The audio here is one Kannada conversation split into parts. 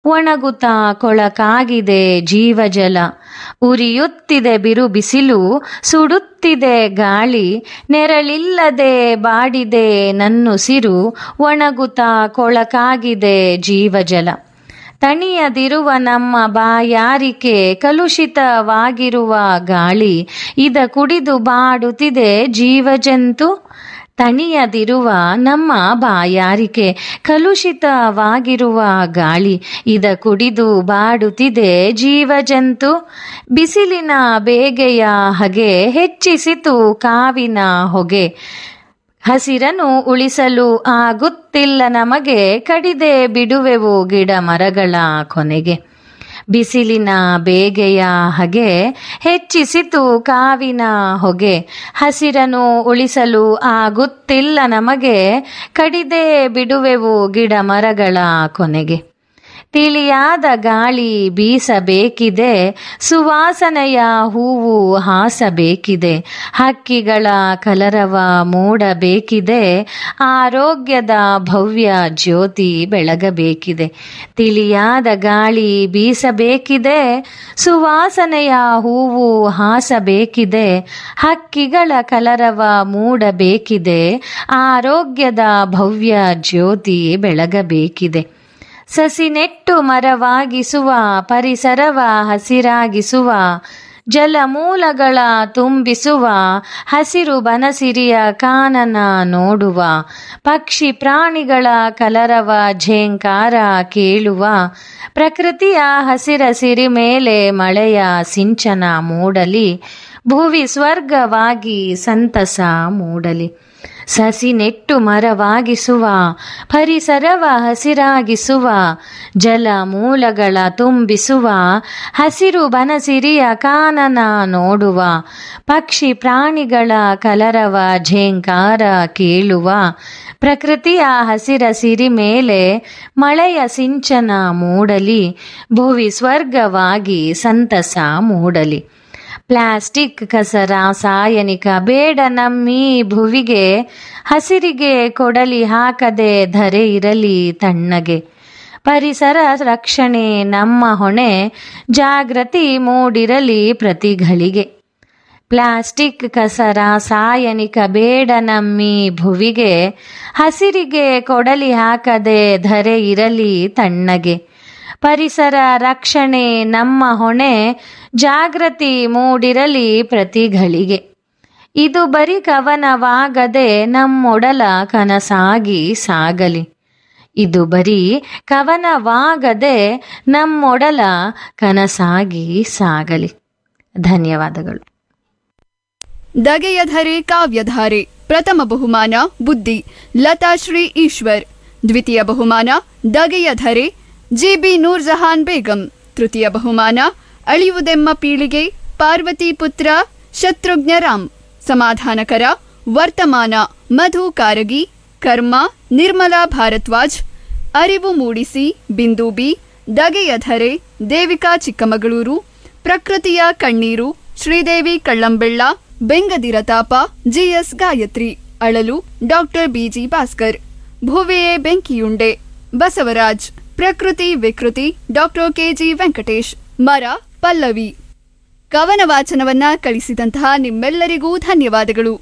ಒಣಗುತ್ತಾ ಕೊಳಕಾಗಿದೆ ಜೀವಜಲ ಉರಿಯುತ್ತಿದೆ ಬಿರು ಬಿಸಿಲು ಸುಡುತ್ತಿದೆ ಗಾಳಿ ನೆರಳಿಲ್ಲದೆ ಬಾಡಿದೆ ನನ್ನುಸಿರು ಒಣಗುತ್ತಾ ಕೊಳಕಾಗಿದೆ ಜೀವಜಲ ತಣಿಯದಿರುವ ನಮ್ಮ ಬಾಯಾರಿಕೆ ಕಲುಷಿತವಾಗಿರುವ ಗಾಳಿ ಇದ ಕುಡಿದು ಬಾಡುತ್ತಿದೆ ಜೀವಜಂತು ತಣಿಯದಿರುವ ನಮ್ಮ ಬಾಯಾರಿಕೆ ಕಲುಷಿತವಾಗಿರುವ ಗಾಳಿ ಇದ ಕುಡಿದು ಬಾಡುತ್ತಿದೆ ಜೀವಜಂತು ಬಿಸಿಲಿನ ಬೇಗೆಯ ಹಗೆ ಹೆಚ್ಚಿಸಿತು ಕಾವಿನ ಹೊಗೆ ಹಸಿರನ್ನು ಉಳಿಸಲು ಆಗುತ್ತಿಲ್ಲ ನಮಗೆ ಕಡಿದೆ ಬಿಡುವೆವು ಗಿಡ ಮರಗಳ ಕೊನೆಗೆ ಬಿಸಿಲಿನ ಬೇಗೆಯ ಹಗೆ ಹೆಚ್ಚಿಸಿತು ಕಾವಿನ ಹೊಗೆ ಹಸಿರನ್ನು ಉಳಿಸಲು ಆಗುತ್ತಿಲ್ಲ ನಮಗೆ ಕಡಿದೆ ಬಿಡುವೆವು ಗಿಡ ಮರಗಳ ಕೊನೆಗೆ ತಿಳಿಯಾದ ಗಾಳಿ ಬೀಸಬೇಕಿದೆ ಸುವಾಸನೆಯ ಹೂವು ಹಾಸಬೇಕಿದೆ ಹಕ್ಕಿಗಳ ಕಲರವ ಮೂಡಬೇಕಿದೆ ಆರೋಗ್ಯದ ಭವ್ಯ ಜ್ಯೋತಿ ಬೆಳಗಬೇಕಿದೆ ತಿಳಿಯಾದ ಗಾಳಿ ಬೀಸಬೇಕಿದೆ ಸುವಾಸನೆಯ ಹೂವು ಹಾಸಬೇಕಿದೆ ಹಕ್ಕಿಗಳ ಕಲರವ ಮೂಡಬೇಕಿದೆ ಆರೋಗ್ಯದ ಭವ್ಯ ಜ್ಯೋತಿ ಬೆಳಗಬೇಕಿದೆ ಸಸಿ ನೆಟ್ಟು ಮರವಾಗಿಸುವ ಪರಿಸರವ ಹಸಿರಾಗಿಸುವ ಜಲಮೂಲಗಳ ತುಂಬಿಸುವ ಹಸಿರು ಬನಸಿರಿಯ ಕಾನನ ನೋಡುವ ಪಕ್ಷಿ ಪ್ರಾಣಿಗಳ ಕಲರವ ಝೇಂಕಾರ ಕೇಳುವ ಪ್ರಕೃತಿಯ ಹಸಿರ ಸಿರಿ ಮೇಲೆ ಮಳೆಯ ಸಿಂಚನ ಮೂಡಲಿ ಭುವಿ ಸ್ವರ್ಗವಾಗಿ ಸಂತಸ ಮೂಡಲಿ ಸಸಿ ನೆಟ್ಟು ಮರವಾಗಿಸುವ ಪರಿಸರವ ಹಸಿರಾಗಿಸುವ ಜಲ ಮೂಲಗಳ ತುಂಬಿಸುವ ಹಸಿರು ಬನಸಿರಿಯ ಕಾನನ ನೋಡುವ ಪಕ್ಷಿ ಪ್ರಾಣಿಗಳ ಕಲರವ ಝೇಂಕಾರ ಕೇಳುವ ಪ್ರಕೃತಿಯ ಹಸಿರ ಸಿರಿ ಮೇಲೆ ಮಳೆಯ ಸಿಂಚನ ಮೂಡಲಿ ಭುವಿ ಸ್ವರ್ಗವಾಗಿ ಸಂತಸ ಮೂಡಲಿ ಪ್ಲಾಸ್ಟಿಕ್ ಕಸ ರಾಸಾಯನಿಕ ಬೇಡ ನಮ್ಮೀ ಭುವಿಗೆ ಹಸಿರಿಗೆ ಕೊಡಲಿ ಹಾಕದೆ ಧರೆ ಇರಲಿ ತಣ್ಣಗೆ ಪರಿಸರ ರಕ್ಷಣೆ ನಮ್ಮ ಹೊಣೆ ಜಾಗೃತಿ ಮೂಡಿರಲಿ ಪ್ರತಿಗಳಿಗೆ ಪ್ಲಾಸ್ಟಿಕ್ ಕಸ ರಾಸಾಯನಿಕ ಬೇಡ ನಮ್ಮಿ ಭುವಿಗೆ ಹಸಿರಿಗೆ ಕೊಡಲಿ ಹಾಕದೆ ಧರೆ ಇರಲಿ ತಣ್ಣಗೆ ಪರಿಸರ ರಕ್ಷಣೆ ನಮ್ಮ ಹೊಣೆ ಜಾಗೃತಿ ಮೂಡಿರಲಿ ಪ್ರತಿಗಳಿಗೆ ಇದು ಬರೀ ಕವನವಾಗದೆ ನಮ್ಮೊಡಲ ಕನಸಾಗಿ ಸಾಗಲಿ ಇದು ಬರೀ ಕವನವಾಗದೆ ನಮ್ಮೊಡಲ ಕನಸಾಗಿ ಸಾಗಲಿ ಧನ್ಯವಾದಗಳು ದಗೆಯಧರೆ ಕಾವ್ಯಧಾರೆ ಪ್ರಥಮ ಬಹುಮಾನ ಬುದ್ಧಿ ಲತಾಶ್ರೀ ಈಶ್ವರ್ ದ್ವಿತೀಯ ಬಹುಮಾನ ದಗೆಯಧರೆ ಜಿಬಿ ನೂರ್ ಜಹಾನ್ ಬೇಗಂ ತೃತೀಯ ಬಹುಮಾನ ಅಳಿಯುವುದೆಮ್ಮ ಪೀಳಿಗೆ ಪಾರ್ವತಿ ಪುತ್ರ ಶತ್ರುಘ್ನರಾಮ್ ಸಮಾಧಾನಕರ ವರ್ತಮಾನ ಮಧು ಕಾರಗಿ ಕರ್ಮ ನಿರ್ಮಲಾ ಭಾರದ್ವಾಜ್ ಅರಿವು ಮೂಡಿಸಿ ಬಿಂದು ಬಿ ದಗೆಯಧರೆ ದೇವಿಕಾ ಚಿಕ್ಕಮಗಳೂರು ಪ್ರಕೃತಿಯ ಕಣ್ಣೀರು ಶ್ರೀದೇವಿ ಕಳ್ಳಂಬೆಳ್ಳ ಬೆಂಗದಿರ ತಾಪ ಜಿಎಸ್ ಗಾಯತ್ರಿ ಅಳಲು ಡಾಕ್ಟರ್ ಬಿಜಿ ಭಾಸ್ಕರ್ ಭುವೆಯೇ ಬೆಂಕಿಯುಂಡೆ ಬಸವರಾಜ್ ಪ್ರಕೃತಿ ವಿಕೃತಿ ಡಾಕ್ಟರ್ ಕೆಜಿ ವೆಂಕಟೇಶ್ ಮರ ಪಲ್ಲವಿ ಕವನ ವಾಚನವನ್ನ ಕಳಿಸಿದಂತಹ ನಿಮ್ಮೆಲ್ಲರಿಗೂ ಧನ್ಯವಾದಗಳು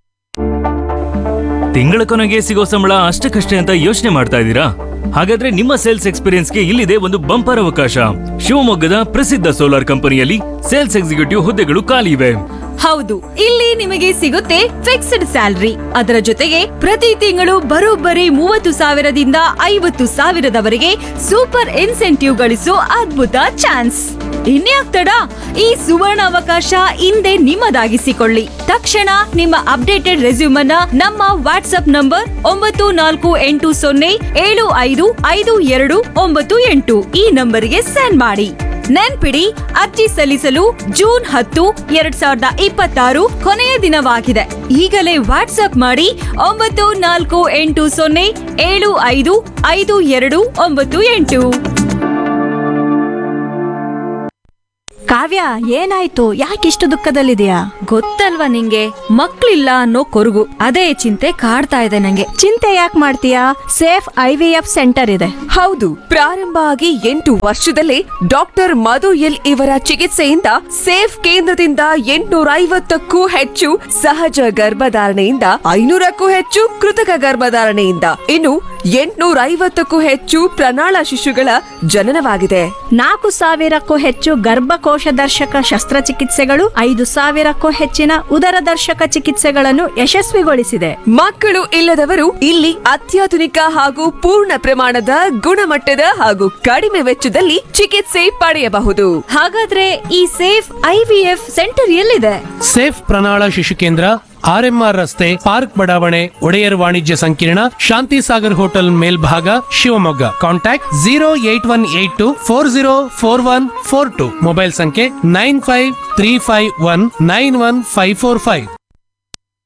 ತಿಂಗಳ ಕೊನೆಗೆ ಸಿಗೋ ಸಂಬಳ ಅಷ್ಟಕ್ಕಷ್ಟೇ ಅಂತ ಯೋಚನೆ ಮಾಡ್ತಾ ಇದ್ದೀರಾ ಹಾಗಾದ್ರೆ ನಿಮ್ಮ ಸೇಲ್ಸ್ ಎಕ್ಸ್ಪೀರಿಯನ್ಸ್ಗೆ ಇಲ್ಲಿದೆ ಒಂದು ಬಂಪರ್ ಅವಕಾಶ ಶಿವಮೊಗ್ಗದ ಪ್ರಸಿದ್ಧ ಸೋಲಾರ್ ಕಂಪನಿಯಲ್ಲಿ ಸೇಲ್ಸ್ ಎಕ್ಸಿಕ್ಯೂಟಿವ್ ಹುದ್ದೆಗಳು ಖಾಲಿ ಇವೆ ಹೌದು ಇಲ್ಲಿ ನಿಮಗೆ ಸಿಗುತ್ತೆ ಫಿಕ್ಸ್ಡ್ ಸ್ಯಾಲರಿ ಅದರ ಜೊತೆಗೆ ಪ್ರತಿ ತಿಂಗಳು ಬರೋಬ್ಬರಿ ಮೂವತ್ತು ಸಾವಿರದಿಂದ ಐವತ್ತು ಸಾವಿರದವರೆಗೆ ಸೂಪರ್ ಇನ್ಸೆಂಟಿವ್ ಗಳಿಸೋ ಅದ್ಭುತ ಚಾನ್ಸ್ ಇನ್ಯಾಕ್ ತಡ ಈ ಸುವರ್ಣ ಅವಕಾಶ ಹಿಂದೆ ನಿಮ್ಮದಾಗಿಸಿಕೊಳ್ಳಿ ತಕ್ಷಣ ನಿಮ್ಮ ಅಪ್ಡೇಟೆಡ್ ರೆಸ್ಯೂಮನ್ನ ನಮ್ಮ ವಾಟ್ಸ್ಆಪ್ ನಂಬರ್ ಒಂಬತ್ತು ನಾಲ್ಕು ಎಂಟು ಸೊನ್ನೆ ಏಳು ಐದು ಐದು ಎರಡು ಒಂಬತ್ತು ಎಂಟು ಈ ನಂಬರಿಗೆ ಸೆಂಡ್ ಮಾಡಿ ನೆನ್ಪಿಡಿ ಅರ್ಜಿ ಸಲ್ಲಿಸಲು ಜೂನ್ ಹತ್ತು ಎರಡ್ ಸಾವಿರದ ಇಪ್ಪತ್ತಾರು ಕೊನೆಯ ದಿನವಾಗಿದೆ ಈಗಲೇ ವಾಟ್ಸ್ಆಪ್ ಮಾಡಿ ಒಂಬತ್ತು ನಾಲ್ಕು ಎಂಟು ಸೊನ್ನೆ ಏಳು ಐದು ಐದು ಎರಡು ಒಂಬತ್ತು ಎಂಟು ಕಾವ್ಯ ಏನಾಯ್ತು ಯಾಕಿಷ್ಟು ದುಃಖದಲ್ಲಿದೆಯಾ ಗೊತ್ತಲ್ವಾ ನಿಂಗೆ ಮಕ್ಳಿಲ್ಲ ಅನ್ನೋ ಕೊರಗು ಅದೇ ಚಿಂತೆ ಕಾಡ್ತಾ ಇದೆ ನಂಗೆ ಚಿಂತೆ ಯಾಕೆ ಮಾಡ್ತೀಯಾ safe I V F centre ಇದೆ ಹೌದು ಪ್ರಾರಂಭ ಆಗಿ ಎಂಟು ವರ್ಷದಲ್ಲೇ ಡಾಕ್ಟರ್ ಮಧು ಎಲ್ ಇವರ ಚಿಕಿತ್ಸೆಯಿಂದ ಸೇಫ್ ಕೇಂದ್ರದಿಂದ ಎಂಟುನೂರ ಐವತ್ತಕ್ಕೂ ಹೆಚ್ಚು ಸಹಜ ಗರ್ಭಧಾರಣೆಯಿಂದ ಐನೂರಕ್ಕೂ ಹೆಚ್ಚು ಕೃತಕ ಗರ್ಭಧಾರಣೆಯಿಂದ ಇನ್ನು ಎಂಟುನೂರ ಐವತ್ತಕ್ಕೂ ಹೆಚ್ಚು ಪ್ರಣಾಳ ಶಿಶುಗಳ ಜನನವಾಗಿದೆ ನಾಲ್ಕು ಸಾವಿರಕ್ಕೂ ಹೆಚ್ಚು ಗರ್ಭಕೋಶ ದರ್ಶಕ ಶಸ್ತ್ರಚಿಕಿತ್ಸೆಗಳು ಐದು ಸಾವಿರಕ್ಕೂ ಹೆಚ್ಚಿನ ಉದರ ದರ್ಶಕ ಚಿಕಿತ್ಸೆಗಳನ್ನು ಯಶಸ್ವಿಗೊಳಿಸಿದೆ ಮಕ್ಕಳು ಇಲ್ಲದವರು ಇಲ್ಲಿ ಅತ್ಯಾಧುನಿಕ ಹಾಗೂ ಪೂರ್ಣ ಪ್ರಮಾಣದ ಗುಣಮಟ್ಟದ ಹಾಗೂ ಕಡಿಮೆ ವೆಚ್ಚದಲ್ಲಿ ಚಿಕಿತ್ಸೆ ಪಡೆಯಬಹುದು ಹಾಗಾದ್ರೆ ಈ ಸೇಫ್ ಐವಿಎಫ್ ಸೆಂಟರ್ ಎಲ್ಲಿದೆ ಸೇಫ್ ಪ್ರಣಾಳ ಶಿಶು ಕೇಂದ್ರ ಆರ್ಎಂಆರ್ ರಸ್ತೆ ಪಾರ್ಕ್ ಬಡಾವಣೆ ಒಡೆಯರ್ ವಾಣಿಜ್ಯ ಸಂಕೀರ್ಣ ಶಾಂತಿ ಸಾಗರ್ ಹೋಟೆಲ್ ಮೇಲ್ಭಾಗ Shivamogga contact zero eight one eight two four zero four one four two mobile ಸಂಖ್ಯೆ nine five three five one nine one five four five